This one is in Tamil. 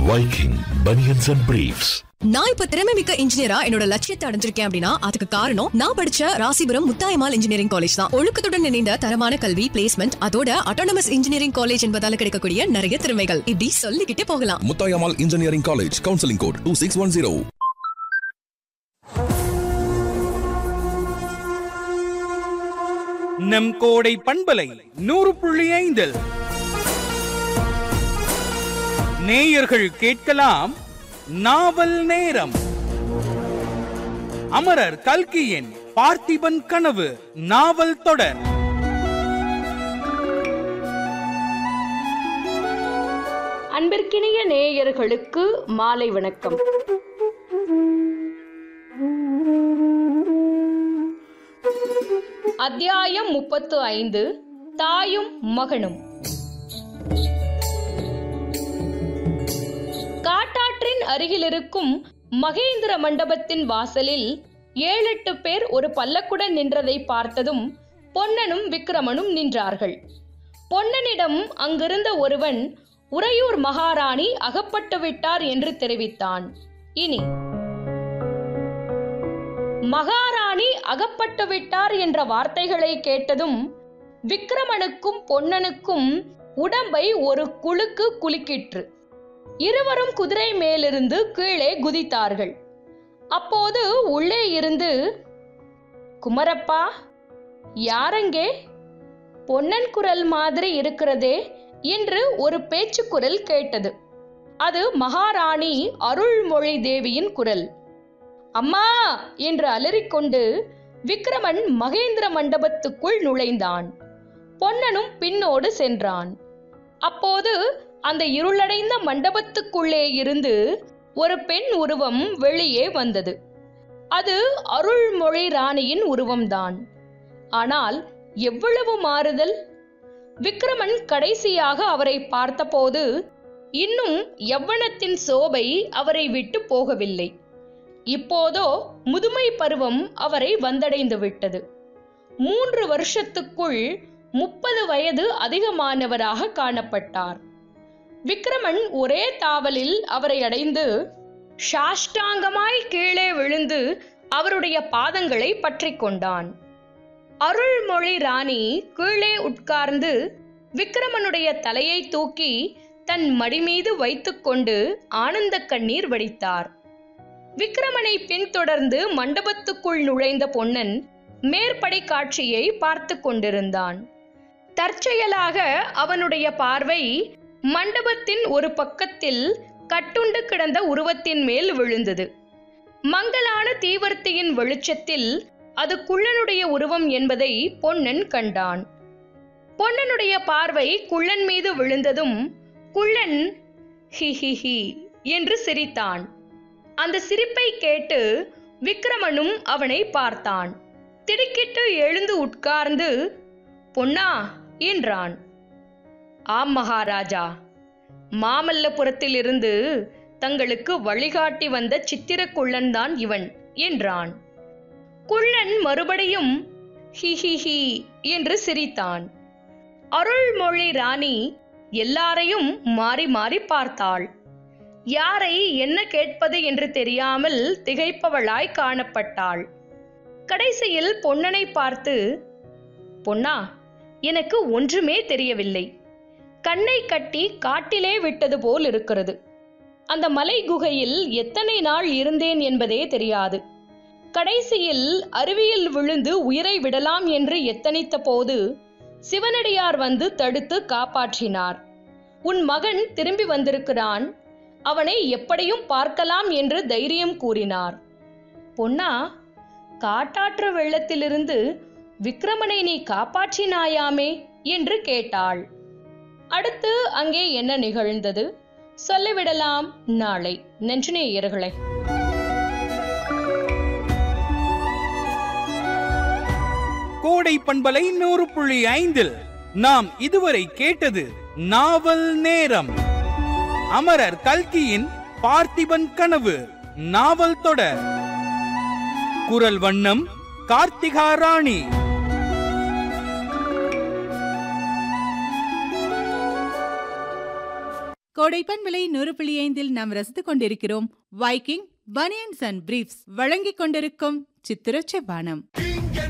Viking Bunions and Briefs. நான் இப்ப திறமை மிக்க இன்ஜினியரா என்னோட லட்சியத்தை அடைஞ்சிருக்கேன் அப்படின்னா அதுக்கு காரணம் நான் படிச்ச ராசிபுரம் முத்தாயமால் இன்ஜினியரிங் காலேஜ் தான் ஒழுக்கத்துடன் இணைந்த தரமான கல்வி பிளேஸ்மெண்ட் அதோட அட்டானமஸ் இன்ஜினியரிங் காலேஜ் என்பதால கிடைக்கக்கூடிய நிறைய திறமைகள் இப்படி சொல்லிக்கிட்டே போகலாம் Muthayammal engineering college counselling code two six one zero நம் கோடை பண்பலை நூறு புள்ளி ஐந்தில் நேயர்கள் கேட்கலாம் நாவல் நேரம் அமரர் கல்கியின் பார்த்திபன் கனவு நாவல் தொடர் அன்பிற்கினிய நேயர்களுக்கு மாலை வணக்கம் அத்தியாயம் முப்பத்து ஐந்து தாயும் மகனும் காட்டாற்றின் அருகிலிருக்கும் மகேந்திர மண்டபத்தின் வாசலில் ஏழெட்டு பேர் ஒரு பல்லக்குடன் நின்றதை பார்த்ததும் பொன்னனும் விக்கிரமனும் நின்றார்கள் பொன்னனிடம் அங்கிருந்த ஒருவன் உறையூர் மகாராணி அகப்பட்டு விட்டார் என்று தெரிவித்தான் இனி மகாராணி அகப்பட்டு விட்டார் என்ற வார்த்தைகளை கேட்டதும் விக்கிரமனுக்கும் பொன்னனுக்கும் உடம்பை ஒரு குலுக்கு குலுக்கிற்று இருவரும் குதிரை மேலிருந்து கீழே குதித்தார்கள் அப்போது உள்ளே இருந்து குமரப்பா யாரங்கே பொன்னன் குரல் மாதிரி இருக்கிறதே என்று ஒரு பேச்சு குரல் கேட்டது அது மகாராணி அருள்மொழி தேவியின் குரல் அம்மா என்று அலறிக்கொண்டு விக்ரமன் மகேந்திர மண்டபத்துக்குள் நுழைந்தான் பொன்னனும் பின்னோடு சென்றான் அப்போது அந்த இருளடைந்த மண்டபத்துக்குள்ளே இருந்து ஒரு பெண் உருவம் வெளியே வந்தது அது அருள்மொழி ராணியின் உருவம்தான் ஆனால் எவ்வளவு மாறுதல் விக்ரமன் கடைசியாக அவரை பார்த்தபோது இன்னும் யவ்வனத்தின் சோபை அவரை விட்டு போகவில்லை இப்போதோ முதுமை பருவம் அவரை வந்தடைந்து விட்டது மூன்று வருஷத்துக்குள் முப்பது வயது அதிகமானவராக காணப்பட்டார் விக்ரமன் ஒரே தாவலில் அவரை அடைந்து சாஷ்டாங்கமாய் கீழே விழுந்து அவருடைய பாதங்களை பற்றி கொண்டான் அருள்மொழி ராணி கீழே உட்கார்ந்து விக்ரமனுடைய தலையை தூக்கி தன் மடி மீது வைத்துக்கொண்டு ஆனந்த கண்ணீர் வடித்தார் விக்ரமனை பின்தொடர்ந்து மண்டபத்துக்குள் நுழைந்த பொன்னன் மேற்படை காட்சியை பார்த்து கொண்டிருந்தான் தற்செயலாக அவனுடைய பார்வை மண்டபத்தின் ஒரு பக்கத்தில் கட்டுண்டு கிடந்த உருவத்தின் மேல் விழுந்தது மங்கலான தீவர்த்தியின் வெளிச்சத்தில் அது குள்ளனுடைய உருவம் என்பதை பொன்னன் கண்டான் பொன்னனுடைய பார்வை குள்ளன் மீது விழுந்ததும் குள்ளன் ஹி ஹி ஹி என்று சிரித்தான் அந்த சிரிப்பை கேட்டு விக்ரமனும் அவனை பார்த்தான் திடுக்கிட்டு எழுந்து உட்கார்ந்து பொன்னா என்றான் ஆம் மகாராஜா மாமல்லபுரத்திலிருந்து தங்களுக்கு வழிகாட்டி வந்த சித்திரக்குள்ளன் தான் இவன் என்றான் குள்ளன் மறுபடியும் ஹி ஹி ஹி என்று சிரித்தான் அருள்மொழி ராணி எல்லாரையும் மாறி மாறி பார்த்தாள் யாரை என்ன கேட்பது என்று தெரியாமல் திகைப்பவளாய் காணப்பட்டாள் கடைசியில் பொன்னனை பார்த்து பொன்னா எனக்கு ஒன்றுமே தெரியவில்லை கண்ணை கட்டி காட்டிலே விட்டது போல் இருக்கிறது அந்த மலை குகையில் எத்தனை நாள் இருந்தேன் என்பதே தெரியாது கடைசியில் அருவியில் விழுந்து உயிரை விடலாம் என்று எத்தனித்த போது சிவனடியார் வந்து தடுத்து காப்பாற்றினார் உன் மகன் திரும்பி வந்திருக்கிறான் அவனை எப்படியும் பார்க்கலாம் என்று தைரியம் கூறினார் பொன்னா காட்டாற்று வெள்ளத்திலிருந்து விக்ரமனை நீ காப்பாற்றினாயாமே என்று கேட்டாள் அடுத்து அங்கே என்ன நிகழ்ந்தது சொல்லிவிடலாம் நாளை நெஞ்சுநேயர்களே கோடை பண்பலை நூறு புள்ளி ஐந்தில் நாம் இதுவரை கேட்டது நாவல் நேரம் அமரர் கல்கியின் பார்த்திபன் கனவு நாவல் தொடர் குரல் வண்ணம் கார்த்திகா ராணி கோடைப்பன் விலை நூறு புள்ளி ஐந்தில் நாம் ரசித்துக் கொண்டிருக்கிறோம் வைக்கிங் பனியன்ஸ் அண்ட் பிரீஃப்ஸ் வழங்கிக் கொண்டிருக்கும் சித்திரச்ச பானம்